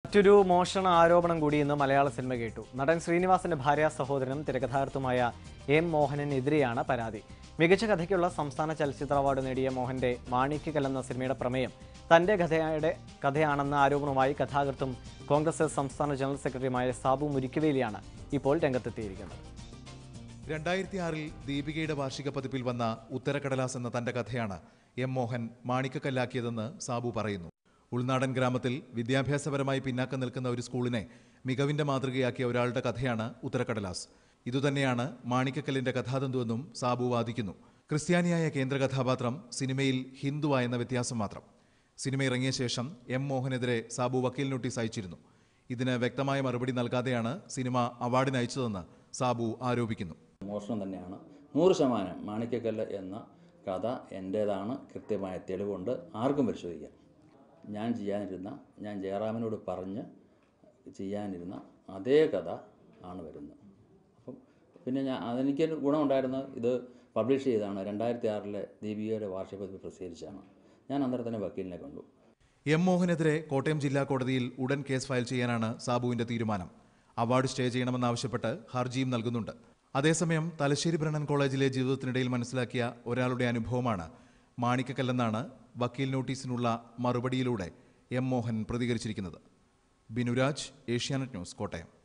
മറ്റൊരു മോഷണ ആരോപണം കൂടി ഇന്ന് മലയാള സിനിമ കേട്ടു നടൻ ശ്രീനിവാസന്റെ ഭാര്യ സഹോദരനും തിരക്കഥാകൃത്തുമായ എം മോഹനനെതിരെയാണ് പരാതി മികച്ച കഥയ്ക്കുള്ള സംസ്ഥാന ചലച്ചിത്ര അവാർഡ് നേടിയ മോഹന്റെ മാണിക്യകൽ എന്ന സിനിമയുടെ പ്രമേയം തന്റെ കഥയുടെ കഥയാണെന്ന ആരോപണവുമായി കഥാകൃത്തും കോൺഗ്രസ് സംസ്ഥാന ജനറൽ സെക്രട്ടറിയുമായ സാബു മുരിക്കുവേലിയാണ് ഇപ്പോൾ രംഗത്തെത്തിയിരിക്കുന്നത് രണ്ടായിരത്തി ആറിൽ ദീപികയുടെ വാർഷിക പതിപ്പിൽ വന്ന ഉത്തരക്കടലാസ് എന്ന തന്റെ കഥയാണ് എം മോഹൻ മാണിക്കക്കല്ലാക്കിയതെന്ന് സാബു പറയുന്നു ഉൾനാടൻ ഗ്രാമത്തിൽ വിദ്യാഭ്യാസപരമായി പിന്നാക്കം നിൽക്കുന്ന ഒരു സ്കൂളിനെ മികവിന്റെ മാതൃകയാക്കിയ ഒരാളുടെ കഥയാണ് ഉത്തരക്കടലാസ് ഇതുതന്നെയാണ് മാണിക്കക്കല്ലിന്റെ കഥാതന്തുവെന്നും സാബു വാദിക്കുന്നു ക്രിസ്ത്യാനിയായ കേന്ദ്ര കഥാപാത്രം സിനിമയിൽ ഹിന്ദുവായെന്ന വ്യത്യാസം മാത്രം സിനിമ ഇറങ്ങിയ ശേഷം എം മോഹനെതിരെ സാബു വക്കീൽ നോട്ടീസ് അയച്ചിരുന്നു ഇതിന് വ്യക്തമായ മറുപടി നൽകാതെയാണ് സിനിമ അവാർഡിന് അയച്ചതെന്ന് സാബു ആരോപിക്കുന്നു മോഷണം തന്നെയാണ് നൂറ് ശതമാനം മാണിക്കക്കല്ല് എന്ന കഥ എൻ്റേതാണ് കൃത്യമായ തെളിവുണ്ട് ആർക്കും പരിശോധിക്കാം ഞാൻ ചെയ്യാനിരുന്ന ഞാൻ ജയറാമിനോട് പറഞ്ഞ് ചെയ്യാനിരുന്ന അതേ കഥ ആണ് വരുന്നത് അപ്പം പിന്നെ ഞാൻ അതെനിക്കൊരു ഗുണമുണ്ടായിരുന്നത് ഇത് പബ്ലിഷ് ചെയ്താണ് രണ്ടായിരത്തി ആറിലെ ദീപികയുടെ വാർഷിക പതിപ്പ് പ്രസിദ്ധീകരിച്ചാണ് ഞാൻ അന്നേരം തന്നെ വക്കീലിനെ കണ്ടു എം മോഹനെതിരെ കോട്ടയം ജില്ലാ കോടതിയിൽ ഉടൻ കേസ് ഫയൽ ചെയ്യാനാണ് സാബുവിന്റെ തീരുമാനം അവാർഡ് സ്റ്റേ ചെയ്യണമെന്നാവശ്യപ്പെട്ട് ഹർജിയും നൽകുന്നുണ്ട് അതേസമയം തലശ്ശേരി ബ്രണ്ണൻ കോളേജിലെ ജീവിതത്തിനിടയിൽ മനസ്സിലാക്കിയ ഒരാളുടെ അനുഭവമാണ് മാണിക്കക്കല്ലെന്നാണ് വക്കീൽ നോട്ടീസിനുള്ള മറുപടിയിലൂടെ എം മോഹൻ പ്രതികരിച്ചിരിക്കുന്നത് ബിനുരാജ് ഏഷ്യാനെറ്റ് ന്യൂസ് കോട്ടയം